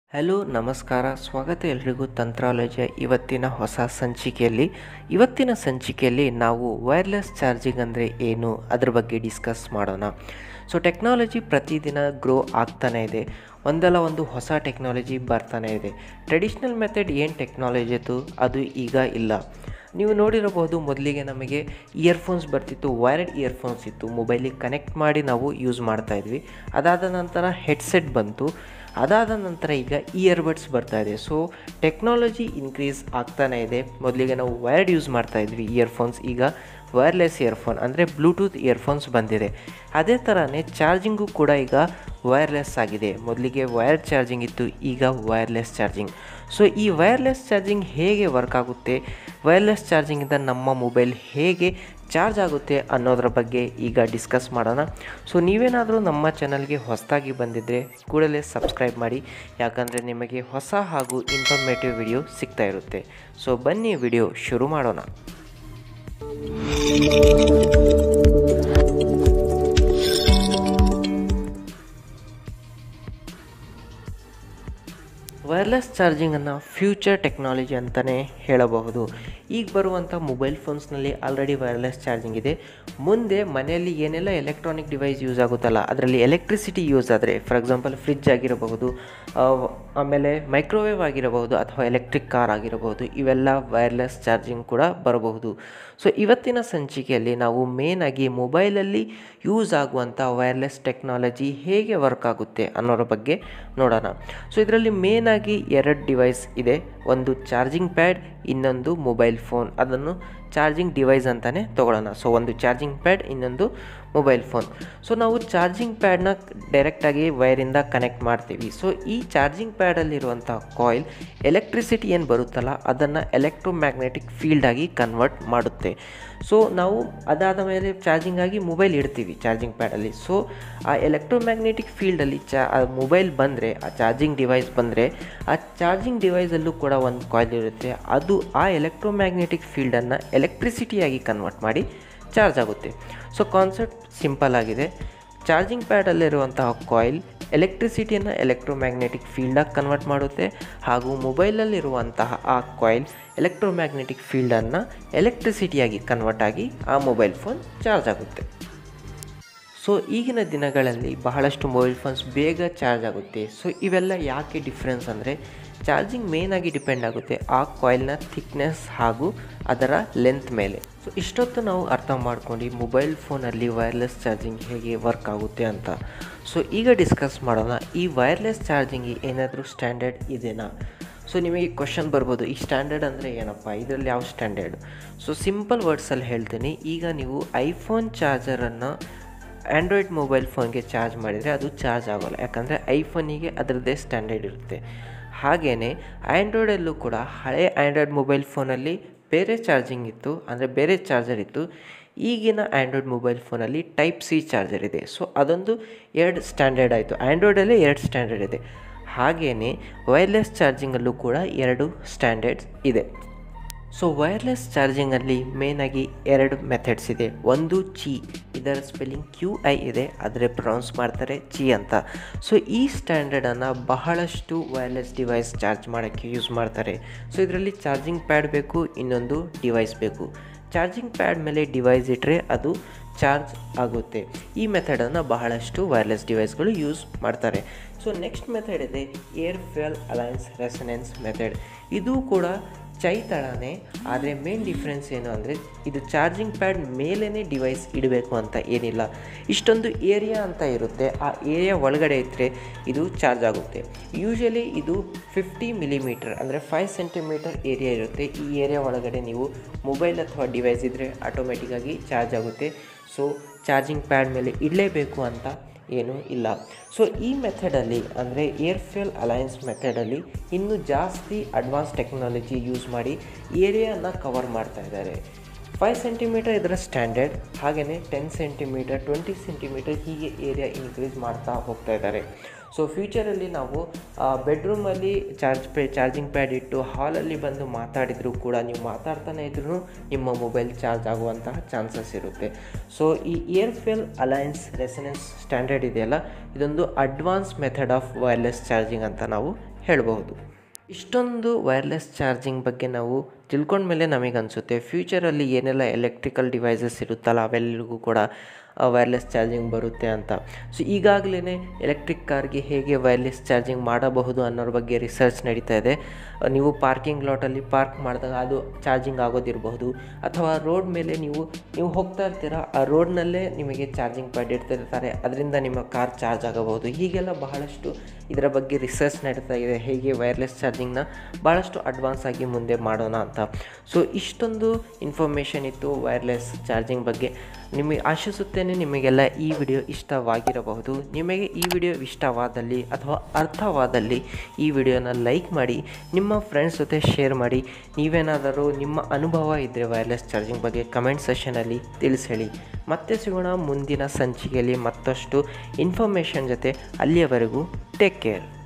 hello ನಮಸ್ಕಾರ ಸ್ವಾಗತ ಎಲ್ರಿಗೂ ತಂತ್ರಾಲಜಿಯ ಇವತ್ತಿನ ಹೊಸ ಸಂಚಿಕೆಯಲ್ಲಿ ಇವತ್ತಿನ ಸಂಚಿಕೆಯಲ್ಲಿ ನಾವು ವೈರ್ಲೆಸ್ ಚಾರ್ಜಿಂಗ್ ಅಂದರೆ ಏನು ಅದ್ರ ಬಗ್ಗೆ ಡಿಸ್ಕಸ್ ಮಾಡೋಣ ಸೊ ಟೆಕ್ನಾಲಜಿ ಪ್ರತಿದಿನ ಗ್ರೋ ಆಗ್ತಾನೇ ಇದೆ ಒಂದಲ್ಲ ಒಂದು ಹೊಸ ಟೆಕ್ನಾಲಜಿ ಬರ್ತಾನೆ ಇದೆ ಟ್ರೆಡಿಷ್ನಲ್ ಮೆಥಡ್ ಏನು ಟೆಕ್ನಾಲಜಿ ಇತ್ತು ಅದು ಈಗ ಇಲ್ಲ ನೀವು ನೋಡಿರಬಹುದು ಮೊದಲಿಗೆ ನಮಗೆ ಇಯರ್ಫೋನ್ಸ್ ಬರ್ತಿತ್ತು ವೈರ್ಡ್ ಇಯರ್ಫೋನ್ಸ್ ಇತ್ತು ಮೊಬೈಲಿಗೆ ಕನೆಕ್ಟ್ ಮಾಡಿ ನಾವು ಯೂಸ್ ಮಾಡ್ತಾ ಇದ್ವಿ ಅದಾದ ನಂತರ ಹೆಡ್ಸೆಟ್ ಬಂತು ಅದಾದ ನಂತರ ಈಗ ಇಯರ್ಬಡ್ಸ್ ಬರ್ತಾ ಇದೆ ಸೊ ಟೆಕ್ನಾಲಜಿ ಇನ್ಕ್ರೀಸ್ ಆಗ್ತಾನೆ ಇದೆ ಮೊದಲಿಗೆ ನಾವು ವೈರ್ಡ್ ಯೂಸ್ ಮಾಡ್ತಾ ಇದ್ವಿ ಇಯರ್ಫೋನ್ಸ್ ಈಗ ವೈರ್ಲೆಸ್ ಇಯರ್ಫೋನ್ ಅಂದರೆ ಬ್ಲೂಟೂತ್ ಇಯರ್ಫೋನ್ಸ್ ಬಂದಿದೆ ಅದೇ ಥರನೇ ಚಾರ್ಜಿಂಗು ಕೂಡ ಈಗ ವೈರ್ಲೆಸ್ ಆಗಿದೆ ಮೊದಲಿಗೆ ವೈರ್ಡ್ ಚಾರ್ಜಿಂಗ್ ಇತ್ತು ಈಗ ವೈರ್ಲೆಸ್ ಚಾರ್ಜಿಂಗ್ ಸೊ ಈ ವೈರ್ಲೆಸ್ ಚಾರ್ಜಿಂಗ್ ಹೇಗೆ ವರ್ಕ್ ಆಗುತ್ತೆ ವೈರ್ಲೆಸ್ ಚಾರ್ಜಿಂಗಿಂದ ನಮ್ಮ ಮೊಬೈಲ್ ಹೇಗೆ ಚಾರ್ಜ್ ಆಗುತ್ತೆ ಅನ್ನೋದ್ರ ಬಗ್ಗೆ ಈಗ ಡಿಸ್ಕಸ್ ಮಾಡೋಣ ಸೊ ನೀವೇನಾದರೂ ನಮ್ಮ ಚಾನಲ್ಗೆ ಹೊಸದಾಗಿ ಬಂದಿದ್ದರೆ ಕೂಡಲೇ ಸಬ್ಸ್ಕ್ರೈಬ್ ಮಾಡಿ ಯಾಕಂದರೆ ನಿಮಗೆ ಹೊಸ ಹಾಗೂ ಇನ್ಫಾರ್ಮೇಟಿವ್ ವಿಡಿಯೋ ಸಿಗ್ತಾ ಇರುತ್ತೆ ಸೊ ಬನ್ನಿ ವಿಡಿಯೋ ಶುರು ಮಾಡೋಣ ವೈರ್ಲೆಸ್ ಚಾರ್ಜಿಂಗನ್ನು ಫ್ಯೂಚರ್ ಟೆಕ್ನಾಲಜಿ ಅಂತಲೇ ಹೇಳಬಹುದು ಈಗ ಬರುವಂಥ ಮೊಬೈಲ್ ಫೋನ್ಸ್ನಲ್ಲಿ ಆಲ್ರೆಡಿ ವೈರ್ಲೆಸ್ ಚಾರ್ಜಿಂಗ್ ಇದೆ ಮುಂದೆ ಮನೆಯಲ್ಲಿ ಏನೆಲ್ಲ ಎಲೆಕ್ಟ್ರಾನಿಕ್ ಡಿವೈಸ್ ಯೂಸ್ ಆಗುತ್ತಲ್ಲ ಅದರಲ್ಲಿ ಎಲೆಕ್ಟ್ರಿಸಿಟಿ ಯೂಸ್ ಆದರೆ ಫಾರ್ ಎಕ್ಸಾಂಪಲ್ ಫ್ರಿಜ್ ಆಗಿರಬಹುದು ಆಮೇಲೆ ಮೈಕ್ರೋವೇವ್ ಆಗಿರಬಹುದು ಅಥವಾ ಎಲೆಕ್ಟ್ರಿಕ್ ಕಾರ್ ಆಗಿರಬಹುದು ಇವೆಲ್ಲ ವೈರ್ಲೆಸ್ ಚಾರ್ಜಿಂಗ್ ಕೂಡ ಬರಬಹುದು ಸೊ ಇವತ್ತಿನ ಸಂಚಿಕೆಯಲ್ಲಿ ನಾವು ಮೇನಾಗಿ ಮೊಬೈಲಲ್ಲಿ ಯೂಸ್ ಆಗುವಂಥ ವೈರ್ಲೆಸ್ ಟೆಕ್ನಾಲಜಿ ಹೇಗೆ ವರ್ಕ್ ಆಗುತ್ತೆ ಅನ್ನೋರ ಬಗ್ಗೆ ನೋಡೋಣ ಸೊ ಇದರಲ್ಲಿ ಮೇನಾಗಿ ಎರಡು ಡಿವೈಸ್ ಇದೆ ಒಂದು ಚಾರ್ಜಿಂಗ್ ಪ್ಯಾಡ್ ಇನ್ನೊಂದು ಮೊಬೈಲ್ ಫೋನ್ ಅದನ್ನು ಚಾರ್ಜಿಂಗ್ ಡಿವೈಸ್ ಅಂತಲೇ ತೊಗೊಳ್ಳೋಣ ಸೊ ಒಂದು ಚಾರ್ಜಿಂಗ್ ಪ್ಯಾಡ್ ಇನ್ನೊಂದು ಮೊಬೈಲ್ ಫೋನ್ ಸೊ ನಾವು ಚಾರ್ಜಿಂಗ್ ಪ್ಯಾಡ್ನ ಡೈರೆಕ್ಟಾಗಿ ವೈರಿಂದ ಕನೆಕ್ಟ್ ಮಾಡ್ತೀವಿ ಸೊ ಈ ಚಾರ್ಜಿಂಗ್ ಪ್ಯಾಡಲ್ಲಿರುವಂಥ ಕಾಯಿಲ್ ಎಲೆಕ್ಟ್ರಿಸಿಟಿ ಏನು ಬರುತ್ತಲ್ಲ ಅದನ್ನು ಎಲೆಕ್ಟ್ರೋಮ್ಯಾಗ್ನೆಟಿಕ್ ಫೀಲ್ಡಾಗಿ ಕನ್ವರ್ಟ್ ಮಾಡುತ್ತೆ ಸೊ ನಾವು ಅದಾದ ಮೇಲೆ ಚಾರ್ಜಿಂಗ್ ಆಗಿ ಮೊಬೈಲ್ ಇಡ್ತೀವಿ ಚಾರ್ಜಿಂಗ್ ಪ್ಯಾಡಲ್ಲಿ ಸೊ ಆ ಎಲೆಕ್ಟ್ರೋಮ್ಯಾಗ್ನೆಟಿಕ್ ಫೀಲ್ಡಲ್ಲಿ ಚಾ ಆ ಮೊಬೈಲ್ ಬಂದರೆ ಆ ಚಾರ್ಜಿಂಗ್ ಡಿವೈಸ್ ಬಂದರೆ ಆ ಚಾರ್ಜಿಂಗ್ ಡಿವೈಸಲ್ಲೂ ಕೂಡ ಒಂದು ಕಾಯಿಲ್ ಇರುತ್ತೆ ಅದು ಆ ಎಲೆಕ್ಟ್ರೋಮ್ಯಾಗ್ನೆಟಿಕ್ ಫೀಲ್ಡನ್ನು ಎಲೆಕ್ಟ್ರಿಸಿಟಿಯಾಗಿ ಕನ್ವರ್ಟ್ ಮಾಡಿ ಚಾರ್ಜ್ ಆಗುತ್ತೆ ಸೊ ಕಾನ್ಸೆಪ್ಟ್ ಸಿಂಪಲ್ ಆಗಿದೆ ಚಾರ್ಜಿಂಗ್ ಪ್ಯಾಡಲ್ಲಿರುವಂತಹ ಕಾಯಿಲ್ ಎಲೆಕ್ಟ್ರಿಸಿಟಿಯನ್ನು ಎಲೆಕ್ಟ್ರೋಮ್ಯಾಗ್ನೆಟಿಕ್ ಫೀಲ್ಡಾಗಿ ಕನ್ವರ್ಟ್ ಮಾಡುತ್ತೆ ಹಾಗೂ ಮೊಬೈಲಲ್ಲಿರುವಂತಹ ಆ ಕಾಯಿಲ್ ಎಲೆಕ್ಟ್ರೋಮ್ಯಾಗ್ನೆಟಿಕ್ ಫೀಲ್ಡನ್ನು ಎಲೆಕ್ಟ್ರಿಸಿಟಿಯಾಗಿ ಕನ್ವರ್ಟ್ ಆಗಿ ಆ ಮೊಬೈಲ್ ಫೋನ್ ಚಾರ್ಜ್ ಆಗುತ್ತೆ ಸೊ ಈಗಿನ ದಿನಗಳಲ್ಲಿ ಬಹಳಷ್ಟು ಮೊಬೈಲ್ ಫೋನ್ಸ್ ಬೇಗ ಚಾರ್ಜ್ ಆಗುತ್ತೆ ಸೊ ಇವೆಲ್ಲ ಯಾಕೆ ಡಿಫ್ರೆನ್ಸ್ ಅಂದರೆ ಚಾರ್ಜಿಂಗ್ ಮೇನಾಗಿ ಡಿಪೆಂಡ್ ಆಗುತ್ತೆ ಆ ಕಾಯಿಲ್ನ ಥಿಕ್ನೆಸ್ ಹಾಗೂ ಅದರ ಲೆಂತ್ ಮೇಲೆ ಸೊ ಇಷ್ಟೊತ್ತು ನಾವು ಅರ್ಥ ಮಾಡ್ಕೊಂಡು ಮೊಬೈಲ್ ಫೋನಲ್ಲಿ ವೈರ್ಲೆಸ್ ಚಾರ್ಜಿಂಗ್ ಹೇಗೆ ವರ್ಕ್ ಆಗುತ್ತೆ ಅಂತ ಸೊ ಈಗ ಡಿಸ್ಕಸ್ ಮಾಡೋಣ ಈ ವೈರ್ಲೆಸ್ ಚಾರ್ಜಿಂಗ್ ಏನಾದರೂ ಸ್ಟ್ಯಾಂಡರ್ಡ್ ಇದೆನಾ ಸೊ ನಿಮಗೆ ಕ್ವಶನ್ ಬರ್ಬೋದು ಈ ಸ್ಟ್ಯಾಂಡರ್ಡ್ ಅಂದರೆ ಏನಪ್ಪ ಇದರಲ್ಲಿ ಯಾವ ಸ್ಟ್ಯಾಂಡರ್ಡ್ ಸೊ ಸಿಂಪಲ್ ವರ್ಡ್ಸಲ್ಲಿ ಹೇಳ್ತೀನಿ ಈಗ ನೀವು ಐಫೋನ್ ಚಾರ್ಜರನ್ನು ಆ್ಯಂಡ್ರಾಯ್ಡ್ ಮೊಬೈಲ್ ಫೋನ್ಗೆ ಚಾರ್ಜ್ ಮಾಡಿದರೆ ಅದು ಚಾರ್ಜ್ ಆಗೋಲ್ಲ ಯಾಕಂದರೆ ಐಫೋನಿಗೆ ಅದರದ್ದೇ ಸ್ಟ್ಯಾಂಡರ್ಡ್ ಇರುತ್ತೆ ಹಾಗೆಯೇ ಆ್ಯಂಡ್ರಾಯ್ಡಲ್ಲೂ ಕೂಡ ಹಳೆ ಆ್ಯಂಡ್ರಾಯ್ಡ್ ಮೊಬೈಲ್ ಫೋನಲ್ಲಿ ಬೇರೆ ಚಾರ್ಜಿಂಗ್ ಇತ್ತು ಅಂದರೆ ಬೇರೆ ಚಾರ್ಜರ್ ಇತ್ತು ಈಗಿನ ಆ್ಯಂಡ್ರಾಯ್ಡ್ ಮೊಬೈಲ್ ಫೋನಲ್ಲಿ ಟೈಪ್ ಸಿ ಚಾರ್ಜರ್ ಇದೆ ಸೊ ಅದೊಂದು ಎರಡು ಸ್ಟ್ಯಾಂಡರ್ಡ್ ಆಯಿತು ಆ್ಯಂಡ್ರಾಯ್ಡಲ್ಲೇ ಎರಡು ಸ್ಟ್ಯಾಂಡರ್ಡ್ ಇದೆ ಹಾಗೆಯೇ ವೈರ್ಲೆಸ್ ಚಾರ್ಜಿಂಗಲ್ಲೂ ಕೂಡ ಎರಡು ಸ್ಟ್ಯಾಂಡರ್ಡ್ಸ್ ಇದೆ ಸೊ ವೈರ್ಲೆಸ್ ಚಾರ್ಜಿಂಗಲ್ಲಿ ಮೇನಾಗಿ ಎರಡು ಮೆಥಡ್ಸ್ ಇದೆ ಒಂದು ಚಿ ಇದರ ಸ್ಪೆಲ್ಲಿಂಗ್ ಕ್ಯೂ ಐ ಇದೆ ಆದರೆ ಪ್ರೊನೌನ್ಸ್ ಮಾಡ್ತಾರೆ ಚಿ ಅಂತ ಸೊ ಈ ಸ್ಟ್ಯಾಂಡರ್ಡನ್ನು ಬಹಳಷ್ಟು ವೈರ್ಲೆಸ್ ಡಿವೈಸ್ ಚಾರ್ಜ್ ಮಾಡೋಕ್ಕೆ ಯೂಸ್ ಮಾಡ್ತಾರೆ ಸೊ ಇದರಲ್ಲಿ ಚಾರ್ಜಿಂಗ್ ಪ್ಯಾಡ್ ಬೇಕು ಇನ್ನೊಂದು ಡಿವೈಸ್ ಬೇಕು ಚಾರ್ಜಿಂಗ್ ಪ್ಯಾಡ್ ಮೇಲೆ ಡಿವೈಸ್ ಇಟ್ಟರೆ ಅದು ಚಾರ್ಜ್ ಆಗುತ್ತೆ ಈ ಮೆಥಡನ್ನು ಬಹಳಷ್ಟು ವೈರ್ಲೆಸ್ ಡಿವೈಸ್ಗಳು ಯೂಸ್ ಮಾಡ್ತಾರೆ ಸೊ ನೆಕ್ಸ್ಟ್ ಮೆಥಡ್ ಇದೆ air fuel alliance resonance method ಇದು ಕೂಡ ಚೈ ಥರನೇ ಆದರೆ ಮೇನ್ ಡಿಫ್ರೆನ್ಸ್ ಏನು ಅಂದರೆ ಇದು ಚಾರ್ಜಿಂಗ್ ಪ್ಯಾಡ್ ಮೇಲೇ ಡಿವೈಸ್ ಇಡಬೇಕು ಅಂತ ಏನಿಲ್ಲ ಇಷ್ಟೊಂದು ಏರಿಯಾ ಅಂತ ಇರುತ್ತೆ ಆ ಏರಿಯಾ ಒಳಗಡೆ ಇದ್ದರೆ ಇದು ಚಾರ್ಜ್ ಆಗುತ್ತೆ ಯೂಶಲಿ ಇದು ಫಿಫ್ಟಿ ಮಿಲಿಮೀಟರ್ ಅಂದರೆ ಫೈವ್ ಸೆಂಟಿಮೀಟರ್ ಏರಿಯಾ ಇರುತ್ತೆ ಈ ಏರಿಯಾ ಒಳಗಡೆ ನೀವು ಮೊಬೈಲ್ ಅಥವಾ ಡಿವೈಸ್ ಇದ್ದರೆ ಆಟೋಮೆಟಿಕ್ಕಾಗಿ ಚಾರ್ಜ್ ಆಗುತ್ತೆ ಸೊ ಚಾರ್ಜಿಂಗ್ ಪ್ಯಾಡ್ ಮೇಲೆ ಇಡಲೇಬೇಕು ಅಂತ ಏನೂ ಇಲ್ಲ ಸೊ ಈ ಮೆಥಡಲ್ಲಿ ಅಂದರೆ ಏರ್ ಫ್ಯೂಯಲ್ ಅಲಯನ್ಸ್ ಮೆಥಡಲ್ಲಿ ಇನ್ನೂ ಜಾಸ್ತಿ ಅಡ್ವಾನ್ಸ್ ಟೆಕ್ನಾಲಜಿ ಯೂಸ್ ಮಾಡಿ ಏರಿಯಾನ ಕವರ್ ಮಾಡ್ತಾ ಇದ್ದಾರೆ ಫೈವ್ ಸೆಂಟಿಮೀಟರ್ ಇದರ ಸ್ಟ್ಯಾಂಡರ್ಡ್ ಹಾಗೆಯೇ ಟೆನ್ ಸೆಂಟಿಮೀಟರ್ ಟ್ವೆಂಟಿ ಸೆಂಟಿಮೀಟರ್ ಹೀಗೆ ಏರಿಯಾ ಇನ್ಕ್ರೀಸ್ ಮಾಡ್ತಾ ಹೋಗ್ತಾ ಇದ್ದಾರೆ ಸೊ ಫ್ಯೂಚರಲ್ಲಿ ನಾವು ಬೆಡ್ರೂಮಲ್ಲಿ ಚಾರ್ಜ್ ಪೇ ಚಾರ್ಜಿಂಗ್ ಪ್ಯಾಡ್ ಇಟ್ಟು ಹಾಲಲ್ಲಿ ಬಂದು ಮಾತಾಡಿದರೂ ಕೂಡ ನೀವು ಮಾತಾಡ್ತಾನೆ ಇದ್ರೂ ನಿಮ್ಮ ಮೊಬೈಲ್ ಚಾರ್ಜ್ ಆಗುವಂತಹ ಚಾನ್ಸಸ್ ಇರುತ್ತೆ ಸೊ ಈ air fuel alliance resonance standard ಇದೆಯಲ್ಲ ಇದೊಂದು advance method of wireless charging ಅಂತ ನಾವು ಹೇಳಬಹುದು ಇಷ್ಟೊಂದು ವೈರ್ಲೆಸ್ ಚಾರ್ಜಿಂಗ್ ಬಗ್ಗೆ ನಾವು ತಿಳ್ಕೊಂಡ್ಮೇಲೆ ನಮಗೆ ಅನಿಸುತ್ತೆ ಫ್ಯೂಚರಲ್ಲಿ ಏನೆಲ್ಲ ಎಲೆಕ್ಟ್ರಿಕಲ್ ಡಿವೈಸಸ್ ಇರುತ್ತಲ್ಲ ಅವೆಲ್ಲರಿಗೂ ಕೂಡ ವೈರ್ಲೆಸ್ ಚಾರ್ಜಿಂಗ್ ಬರುತ್ತೆ ಅಂತ ಸೊ ಈಗಾಗಲೇ ಎಲೆಕ್ಟ್ರಿಕ್ ಕಾರ್ಗೆ ಹೇಗೆ ವೈರ್ಲೆಸ್ ಚಾರ್ಜಿಂಗ್ ಮಾಡಬಹುದು ಅನ್ನೋರ ಬಗ್ಗೆ ರಿಸರ್ಚ್ ನಡೀತಾ ಇದೆ ನೀವು ಪಾರ್ಕಿಂಗ್ ಲಾಟಲ್ಲಿ ಪಾರ್ಕ್ ಮಾಡಿದಾಗ ಅದು ಚಾರ್ಜಿಂಗ್ ಆಗೋದಿರಬಹುದು ಅಥವಾ ರೋಡ್ ಮೇಲೆ ನೀವು ನೀವು ಹೋಗ್ತಾ ಇರ್ತೀರ ಆ ರೋಡ್ನಲ್ಲೇ ನಿಮಗೆ ಚಾರ್ಜಿಂಗ್ ಪಾಯಿಂಟ್ ಇಡ್ತಿರ್ತಾರೆ ಅದರಿಂದ ನಿಮ್ಮ ಕಾರ್ ಚಾರ್ಜ್ ಆಗಬಹುದು ಹೀಗೆಲ್ಲ ಬಹಳಷ್ಟು ಇದರ ಬಗ್ಗೆ ರಿಸರ್ಚ್ ನಡೀತಾ ಇದೆ ಹೇಗೆ ವೈರ್ಲೆಸ್ ಚಾರ್ಜಿಂಗ್ನ ಭಾಳಷ್ಟು ಅಡ್ವಾನ್ಸ್ ಆಗಿ ಮುಂದೆ ಮಾಡೋಣ ಅಂತ ಸೊ ಇಷ್ಟೊಂದು ಇನ್ಫಾರ್ಮೇಷನ್ ಇತ್ತು ವೈರ್ಲೆಸ್ ಚಾರ್ಜಿಂಗ್ ಬಗ್ಗೆ ನಿಮಗೆ ಆಶಿಸುತ್ತೇನೆ ನಿಮಗೆಲ್ಲ ಈ ವಿಡಿಯೋ ಇಷ್ಟವಾಗಿರಬಹುದು ನಿಮಗೆ ಈ ವಿಡಿಯೋ ಇಷ್ಟವಾದಲ್ಲಿ ಅಥವಾ ಅರ್ಥವಾದಲ್ಲಿ ಈ ವಿಡಿಯೋನ ಲೈಕ್ ಮಾಡಿ ನಿಮ್ಮ ಫ್ರೆಂಡ್ಸ್ ಜೊತೆ ಶೇರ್ ಮಾಡಿ ನೀವೇನಾದರೂ ನಿಮ್ಮ ಅನುಭವ ಇದ್ದರೆ ವೈರ್ಲೆಸ್ ಚಾರ್ಜಿಂಗ್ ಬಗ್ಗೆ ಕಮೆಂಟ್ ಸೆಷನಲ್ಲಿ ತಿಳಿಸಿ ಹೇಳಿ ಮತ್ತೆ ಸಿಗೋಣ ಮುಂದಿನ ಸಂಚಿಕೆಯಲ್ಲಿ ಮತ್ತಷ್ಟು ಇನ್ಫಾರ್ಮೇಷನ್ ಜೊತೆ ಅಲ್ಲಿಯವರೆಗೂ ಟೇಕ್ ಕೇರ್